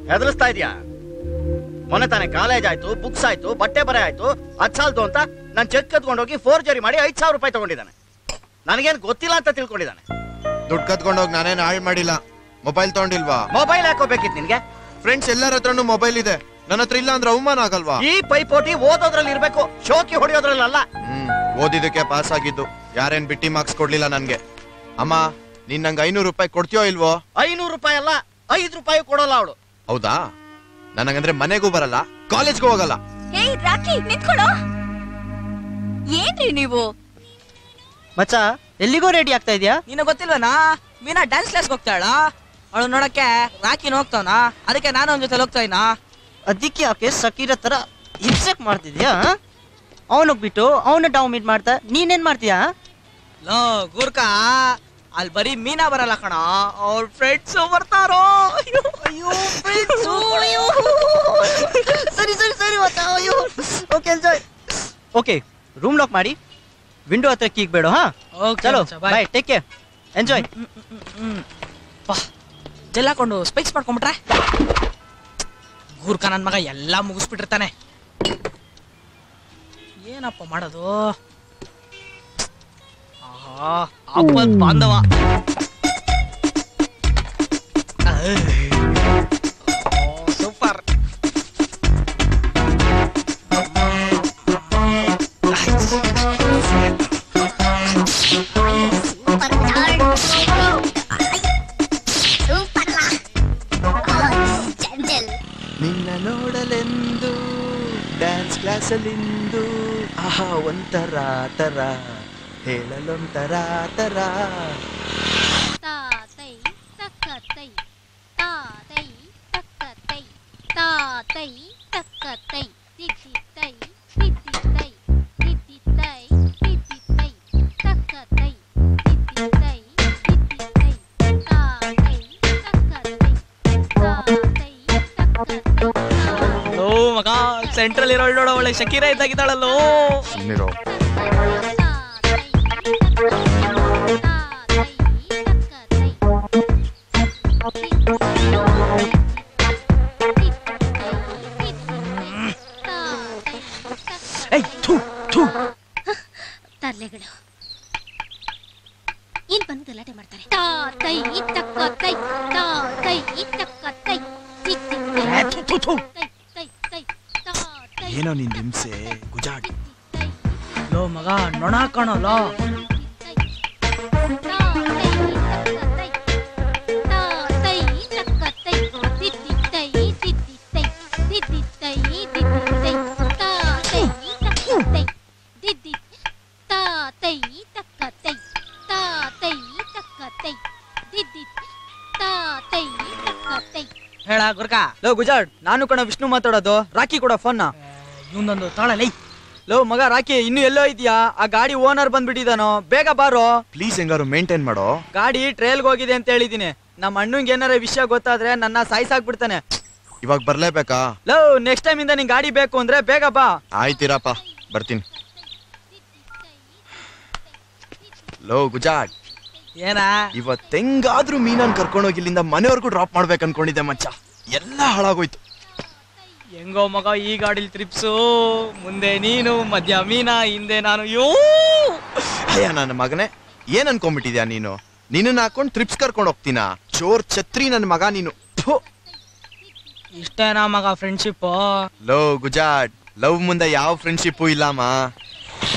ಹೆದರ್ಸ್ತಾ ಇದೀಯಾ ಮೊನ್ನೆ ತಾನೇ ಕಾಲೇಜ್ ಆಯ್ತು ಬುಕ್ಸ್ ಆಯ್ತು ಬಟ್ಟೆ ಬರೆ ಆಯ್ತು ಅದ್ ಸಾಲ್ದು ಅಂತ ನಾನು ಚೆಕ್ ಕತ್ಕೊಂಡೋಗಿ ಫೋರ್ಜರಿ ಮಾಡಿ ಐದ್ ಸಾವಿರ ರೂಪಾಯಿ ತಗೊಂಡಿದ್ದಾನೆ ನನಗೇನು ಗೊತ್ತಿಲ್ಲ ಅಂತ ತಿಳ್ಕೊಂಡಿದ್ದಾನೆ ದುಡ್ಡು ಕತ್ಕೊಂಡೋಗಿ ನಾನೇನು ಹಾಳು ಮಾಡಿಲ್ಲ ಮೊಬೈಲ್ ತಗೊಂಡಿಲ್ವಾ ಮೊಬೈಲ್ ಹಾಕೋಬೇಕಿತ್ತು ನಿನ್ಗೆ ಫ್ರೆಂಡ್ಸ್ ಎಲ್ಲರ ಹತ್ರನೂ ಮೊಬೈಲ್ ಇದೆ ನನ್ನ ಹತ್ರ ಇಲ್ಲ ಅಂದ್ರೆ ಅವಮಾನ ಆಗಲ್ವಾ ಈ ಪೈಪೋಟಿ ಓದೋದ್ರಲ್ಲಿ ಇರ್ಬೇಕು ಶೋಕಿ ಹೊಡೆಯೋದ್ರಲ್ಲ ಹ್ಮ್ ಓದಿದಕ್ಕೆ ಪಾಸ್ ಆಗಿದ್ದು ಯಾರೇನ್ ಬಿಟ್ಟಿ ಮಾರ್ಕ್ಸ್ ಕೊಡ್ಲಿಲ್ಲ ನನ್ಗೆ ಅಮ್ಮ ನೀನ್ ನಂಗೆ ಐನೂರು ರೂಪಾಯಿ ಕೊಡ್ತೀಯೋ ಇಲ್ವೋ ಐನೂರು ರೂಪಾಯಿ ಅಲ್ಲ ಐದು ರೂಪಾಯಿ ಕೊಡೋಲ್ಲ ಅವಳು ಹೌದಾ ನನಗಂದ್ರೆ ಮನೆಗೂ ಬರಲ್ಲ ಕಾಲೇಜ್ಗೂ ಹೋಗಲ್ಲ ಹೇ ರಾಕಿ ನಿಂತ್ಕೊಳ್ಳೋ ಏನ್ರಿ ನೀವು ಮಚ್ಚ ಎಲ್ಲಿಗೋ ರೆಡಿ ಆಗ್ತಾ ಇದೆಯಾ ನಿನಗೆ ಗೊತ್ತಿಲ್ವನಾ ಮೀನಾ ಡ್ಯಾನ್ಸ್ ಕ್ಲಾಸ್ಗೆ ಹೋಗ್ತಾಳ ಅವಳು ನೋಡಕ್ಕೆ ರಾಕಿನ ಹೋಗ್ತಾವನ ಅದಕ್ಕೆ ನಾನು ಅವನ ಜೊತೆ ಹೋಗ್ತಾ ಇನ್ನ ಅದಕ್ಕೆ ಯಾಕೆ ಸಕೀರ ತರ ಹಿಂಸೆಕ್ ಮಾಡ್ತಿದ್ಯಾ ಅವನೋಗ್ಬಿಟ್ಟು ಅವನ ಡೌನ್ ಮೀಟ್ ಮಾಡ್ತಾ ನೀನೇನ್ ಮಾಡ್ತೀಯಾ ಲೋ ಗೂರ್ಕ ಅಲ್ಲಿ ಬರೀ ಮೀನಾ ಬರಲ್ಲ ಕಣ ಅವ್ರ ಫ್ರೆಂಡ್ಸ್ ಬರ್ತಾರೋ ಅಯ್ಯೋ ಅಯ್ಯೋ ಫ್ರೆಂಡ್ಸ್ ಸರಿ ಸರಿ ಸರಿ okay enjoy okay room lock ಮಾಡಿ ವಿಂಡೋ ಹತ್ರ ಕೀಕ್ ಬೇಡ ಹಾ ಚಲೋ bye take care enjoy gel ಹಾಕೊಂಡು ಸ್ಪೆಕ್ಸ್ ಮಾಡ್ಕೊಂಬಿಟ್ರೆ ಗೂರ್ಕ ನನ್ನ ಮಗ ಎಲ್ಲ ಮುಗಿಸ್ಬಿಟ್ಟಿರ್ತಾನೆ ಏನಪ್ಪ ಮಾಡೋದು ಆಹಾ ಆಪತ್ ಬಾಂಧವ ಸೂಪರ್ ನಿನ್ನ ನೋಡಲೆಂದು ಡ್ಯಾನ್ಸ್ ಕ್ಲಾಸಲ್ಲಿಂದು ಆಹಾ ಒಂಥರ ತರ ಹೇಳಲೊಂಥರ ತರ ತಾತೈ ತಕ್ಕತೈ ತಾತೈ ತಕ್ಕತೈ ತಾತೈ ತಕ್ಕತೈ ತಿದ್ದಿತೈ ತಿದ್ದಿತೈ ತಿದ್ದಿತೈ ತಿದ್ದಿತೈ ತಕ್ಕತೈ ತಿದ್ದಿತೈ ತಿದ್ದಿತೈ ತಾತೈ ತಕ್ಕತೈ ತಾತೈ ತಕ್ಕತೈ ಓ ಮಗ ಸೆಂಟ್ರಲ್ ಇರೋ ನೋಡೋ ಒಳ್ಳೆ ಶಕೀರ ಇದ್ದಾಗಿದ್ದಾಳಲ್ಲೋ ಸುಮ್ಮನಿರೋ ಏಯ್ ಥು ಥು ತರ್ಲೆಗಳು ಏನ್ ಬಂದು ಗಲಾಟೆ ಮಾಡ್ತಾರೆ ತಾತೈ ತಕ್ಕತೈ ತಾತೈ ತಕ್ಕತೈ ಏ, ಥು, ಥು, ಥು. ಏನೋ ನಿನ್ ಹಿಂಸೆ ಗುಜಾಡ್ ಲೋ ಮಗ ನೊಣ ಕಣಲೋ ಹೇಳ ಗುರ್ಕ ಲೋ ಗುಜಾಡ್ ನಾನು ಕಣ ವಿಷ್ಣು ಮಾತಾಡೋದು ರಾಕಿ ಕೊಡ ಫೋನ್ನ ಇವನೊಂದು ತಾಳಲೈ ಲೋ ಮಗ ರಾಕಿ ಇನ್ನು ಎಲ್ಲೋ ಇದೆಯಾ ಆ ಗಾಡಿ ಓನರ್ ಬಂದ್ಬಿಟ್ಟಿದಾನೋ ಬೇಗ ಬಾರೋ ಪ್ಲೀಸ್ ಹೆಂಗಾರು ಮೇಂಟೈನ್ ಮಾಡೋ ಗಾಡಿ ಟ್ರೈಲ್ಗೆ ಹೋಗಿದೆ ಅಂತ ಹೇಳಿದೀನಿ ನಮ್ಮ ಅಣ್ಣಂಗೆ ಏನಾರ ವಿಷಯ ಗೊತ್ತಾದ್ರೆ ನನ್ನ ಸಾಯ್ಸಾಕ್ಬಿಡ್ತಾನೆ ಇವಾಗ ಬರ್ಲೇಬೇಕಾ ಲೋ ನೆಕ್ಸ್ಟ್ ಟೈಮ್ ಇಂದ ನಿಂಗೆ ಗಾಡಿ ಬೇಕು ಅಂದ್ರೆ ಬೇಗ ಬಾ ಆಯ್ತಿರಪ್ಪ ಬರ್ತೀನಿ ಲೋ ಗುಜಾಡ್ ಏನ ಇವತ್ ಹೆಂಗಾದ್ರೂ ಮೀನನ್ ಕರ್ಕೊಂಡೋಗಿ ಇಲ್ಲಿಂದ ಮನೆವರೆಗೂ ಡ್ರಾಪ್ ಮಾಡ್ಬೇಕು ಅನ್ಕೊಂಡಿದ್ದೆ ಮಚ್ಚ ಎಲ್ಲ ಹಾಳಾಗೋಯ್ತು ಹೆಂಗೋ ಮಗ ಈ ಗಾಡಿಲಿ ತ್ರಿಪ್ಸು ಮುಂದೆ ನೀನು ಮಧ್ಯ ಮೀನಾ ಹಿಂದೆ ನಾನು ಯೋ ಅಯ್ಯ ನನ್ನ ಮಗನೇ ಏನ್ ಅನ್ಕೊಂಡ್ಬಿಟ್ಟಿದ್ಯಾ ನೀನು ನಿನ್ನ ಹಾಕೊಂಡ್ ಟ್ರಿಪ್ಸ್ ಕರ್ಕೊಂಡ್ ಹೋಗ್ತೀನಾ ಚೋರ್ ಛತ್ರಿ ನನ್ ಮಗ ನೀನು ಥು. ಇಷ್ಟೇನಾ ಮಗ ಫ್ರೆಂಡ್ಶಿಪ್ ಲೋ ಗುಜಾಡ್ ಲವ್ ಮುಂದೆ ಯಾವ ಫ್ರೆಂಡ್ಶಿಪ್ಪು ಇಲ್ಲಮ್ಮ